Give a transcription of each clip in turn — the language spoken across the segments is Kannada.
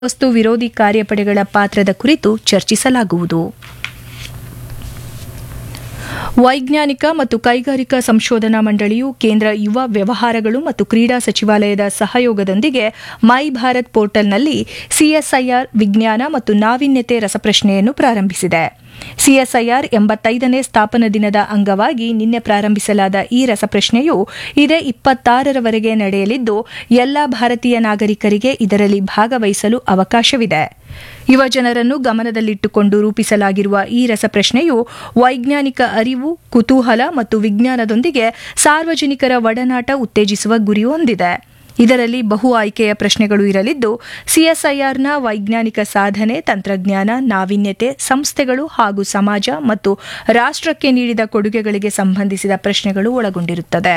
ವಸ್ತು ವಿರೋಧಿ ಕಾರ್ಯಪಡೆಗಳ ಪಾತ್ರದ ಕುರಿತು ಚರ್ಚಿಸಲಾಗುವುದು ವೈಜ್ಞಾನಿಕ ಮತ್ತು ಕೈಗಾರಿಕಾ ಸಂಶೋಧನಾ ಮಂಡಳಿಯು ಕೇಂದ್ರ ಯುವ ವ್ಯವಹಾರಗಳು ಮತ್ತು ಕ್ರೀಡಾ ಸಚಿವಾಲಯದ ಸಹಯೋಗದೊಂದಿಗೆ ಮೈ ಭಾರತ್ ಪೋರ್ಟಲ್ನಲ್ಲಿ ಸಿಎಸ್ಐಆರ್ ವಿಜ್ಞಾನ ಮತ್ತು ನಾವೀನ್ಯತೆ ರಸಪ್ರಶ್ನೆಯನ್ನು ಪ್ರಾರಂಭಿಸಿದೆ ಸಿಎಸ್ಐಆರ್ ಎಂಬತ್ತೈದನೇ ಸ್ಥಾಪನಾ ದಿನದ ಅಂಗವಾಗಿ ನಿನ್ನೆ ಪ್ರಾರಂಭಿಸಲಾದ ಈ ರಸಪ್ರಶ್ನೆಯು ಇದೇ ಇಪ್ಪತ್ತಾರರವರೆಗೆ ನಡೆಯಲಿದ್ದು ಎಲ್ಲಾ ಭಾರತೀಯ ನಾಗರಿಕರಿಗೆ ಇದರಲ್ಲಿ ಭಾಗವಹಿಸಲು ಅವಕಾಶವಿದೆ ಯುವ ಜನರನ್ನು ಗಮನದಲ್ಲಿಟ್ಟುಕೊಂಡು ರೂಪಿಸಲಾಗಿರುವ ಈ ರಸಪ್ರಶ್ನೆಯು ವೈಜ್ಞಾನಿಕ ಅರಿವು ಕುತೂಹಲ ಮತ್ತು ವಿಜ್ಞಾನದೊಂದಿಗೆ ಸಾರ್ವಜನಿಕರ ಒಡನಾಟ ಉತ್ತೇಜಿಸುವ ಗುರಿ ಹೊಂದಿದೆ ಇದರಲ್ಲಿ ಬಹು ಆಯ್ಕೆಯ ಪ್ರಶ್ನೆಗಳು ಇರಲಿದ್ದು ಸಿಎಸ್ಐಆರ್ನ ವೈಜ್ಞಾನಿಕ ಸಾಧನೆ ತಂತ್ರಜ್ಞಾನ ನಾವೀನ್ಯತೆ ಸಂಸ್ಥೆಗಳು ಹಾಗೂ ಸಮಾಜ ಮತ್ತು ರಾಷ್ಟಕ್ಕೆ ನೀಡಿದ ಕೊಡುಗೆಗಳಿಗೆ ಸಂಬಂಧಿಸಿದ ಪ್ರಶ್ನೆಗಳು ಒಳಗೊಂಡಿರುತ್ತದೆ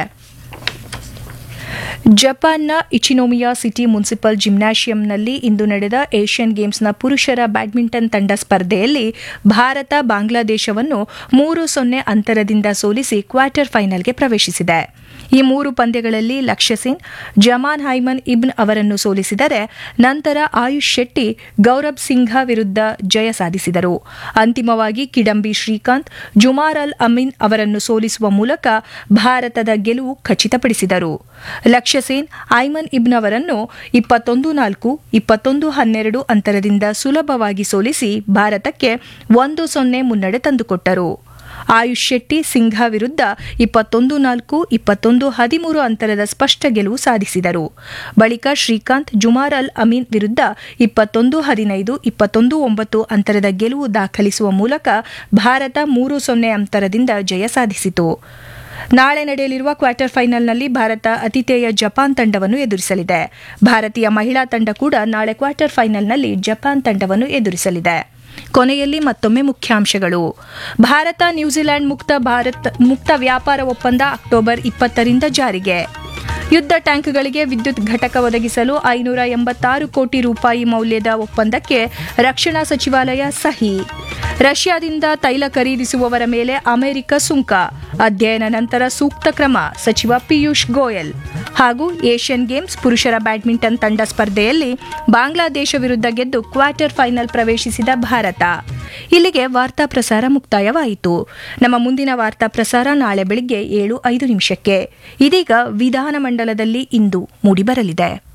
ಜಪಾನ್ನ ಇಚಿನೋಮಿಯಾ ಸಿಟಿ ಮುನ್ಸಿಪಲ್ ಜಿಮ್ನಾಷಿಯಂನಲ್ಲಿ ಇಂದು ನಡೆದ ಏಷ್ಯನ್ ಗೇಮ್ಸ್ನ ಪುರುಷರ ಬ್ಯಾಡ್ಮಿಂಟನ್ ತಂಡ ಸ್ಪರ್ಧೆಯಲ್ಲಿ ಭಾರತ ಬಾಂಗ್ಲಾದೇಶವನ್ನು ಮೂರು ಸೊನ್ನೆ ಅಂತರದಿಂದ ಸೋಲಿಸಿ ಕ್ವಾರ್ಟರ್ ಫೈನಲ್ಗೆ ಪ್ರವೇಶಿಸಿದೆ ಈ ಮೂರು ಪಂದ್ಯಗಳಲ್ಲಿ ಲಕ್ಷ್ಯ ಸೇನ್ ಜಮಾನ್ ಹೈಮನ್ ಇಬ್ನ್ ಅವರನ್ನು ಸೋಲಿಸಿದರೆ ನಂತರ ಆಯುಷ್ ಶೆಟ್ಟಿ ಗೌರಬ್ ಸಿಂಘ ವಿರುದ್ಧ ಜಯ ಸಾಧಿಸಿದರು ಅಂತಿಮವಾಗಿ ಕಿಡಂಬಿ ಶ್ರೀಕಾಂತ್ ಜುಮಾರ್ ಅಲ್ ಅಮೀನ್ ಅವರನ್ನು ಸೋಲಿಸುವ ಮೂಲಕ ಭಾರತದ ಗೆಲುವು ಖಚಿತಪಡಿಸಿದರು ಲಕ್ಷ್ಯ ಸೇನ್ ಐಮನ್ ಇಬ್ನ್ ಅವರನ್ನು ಇಪ್ಪತ್ತೊಂದು ನಾಲ್ಕು ಇಪ್ಪತ್ತೊಂದು ಹನ್ನೆರಡು ಅಂತರದಿಂದ ಸುಲಭವಾಗಿ ಸೋಲಿಸಿ ಭಾರತಕ್ಕೆ ಒಂದು ಸೊನ್ನೆ ಮುನ್ನಡೆ ತಂದುಕೊಟ್ಟರು ಆಯುಷ್ ಶೆಟ್ಟಿ ಸಿಂಘ ವಿರುದ್ಧ ಇಪ್ಪತ್ತೊಂದು ನಾಲ್ಕು ಇಪ್ಪತ್ತೊಂದು ಹದಿಮೂರು ಅಂತರದ ಸ್ಪಷ್ಟ ಗೆಲುವು ಸಾಧಿಸಿದರು ಬಳಿಕ ಶ್ರೀಕಾಂತ್ ಜುಮಾರ್ ಅಲ್ ಅಮೀನ್ ವಿರುದ್ಧ ಇಪ್ಪತ್ತೊಂದು ಹದಿನೈದು ಇಪ್ಪತ್ತೊಂದು ಒಂಬತ್ತು ಅಂತರದ ಗೆಲುವು ದಾಖಲಿಸುವ ಮೂಲಕ ಭಾರತ ಮೂರು ಸೊನ್ನೆ ಅಂತರದಿಂದ ಜಯ ಸಾಧಿಸಿತು ನಾಳೆ ನಡೆಯಲಿರುವ ಕ್ವಾರ್ಟರ್ ಫೈನಲ್ನಲ್ಲಿ ಭಾರತ ಅತಿಥೇಯ ಜಪಾನ್ ತಂಡವನ್ನು ಎದುರಿಸಲಿದೆ ಭಾರತೀಯ ಮಹಿಳಾ ತಂಡ ಕೂಡ ನಾಳೆ ಕ್ವಾರ್ಟರ್ ಫೈನಲ್ನಲ್ಲಿ ಜಪಾನ್ ತಂಡವನ್ನು ಎದುರಿಸಲಿದೆ ಕೊನೆಯಲ್ಲಿ ಮತ್ತೊಮ್ಮೆ ಮುಖ್ಯಾಂಶಗಳು ಭಾರತ ನ್ಯೂಜಿಲೆಂಡ್ ಮುಕ್ತ ಭಾರತ್ ಮುಕ್ತ ವ್ಯಾಪಾರ ಒಪ್ಪಂದ ಅಕ್ಟೋಬರ್ ಇಪ್ಪತ್ತರಿಂದ ಜಾರಿಗೆ ಯುದ್ಧ ಟ್ಯಾಂಕ್ಗಳಿಗೆ ವಿದ್ಯುತ್ ಘಟಕ ಒದಗಿಸಲು ಐನೂರ ಎಂಬತ್ತಾರು ಕೋಟಿ ರೂಪಾಯಿ ಮೌಲ್ಯದ ಒಪ್ಪಂದಕ್ಕೆ ರಕ್ಷಣಾ ಸಚಿವಾಲಯ ಸಹಿ ರಷ್ಯಾದಿಂದ ತೈಲ ಖರೀದಿಸುವವರ ಮೇಲೆ ಅಮೆರಿಕ ಸುಂಕ ಅಧ್ಯಯನ ನಂತರ ಸೂಕ್ತ ಕ್ರಮ ಸಚಿವ ಪಿಯೂಷ್ ಗೋಯಲ್ ಹಾಗೂ ಏಷ್ಯನ್ ಗೇಮ್ಸ್ ಪುರುಷರ ಬ್ಯಾಡ್ಮಿಂಟನ್ ತಂಡ ಸ್ಪರ್ಧೆಯಲ್ಲಿ ಬಾಂಗ್ಲಾದೇಶ ವಿರುದ್ಧ ಗೆದ್ದು ಕ್ವಾರ್ಟರ್ ಫೈನಲ್ ಪ್ರವೇಶಿಸಿದ ಭಾರತ ಇಲ್ಲಿಗೆ ವಾರ್ತಾ ಪ್ರಸಾರ ಮುಕ್ತಾಯವಾಯಿತು ನಮ್ಮ ಮುಂದಿನ ವಾರ್ತಾ ಪ್ರಸಾರ ನಾಳೆ ಬೆಳಿಗ್ಗೆ ಏಳು ಐದು ನಿಮಿಷಕ್ಕೆ ಇದೀಗ ವಿಧಾನಮಂಡಲದಲ್ಲಿ ಇಂದು ಮೂಡಿಬರಲಿದೆ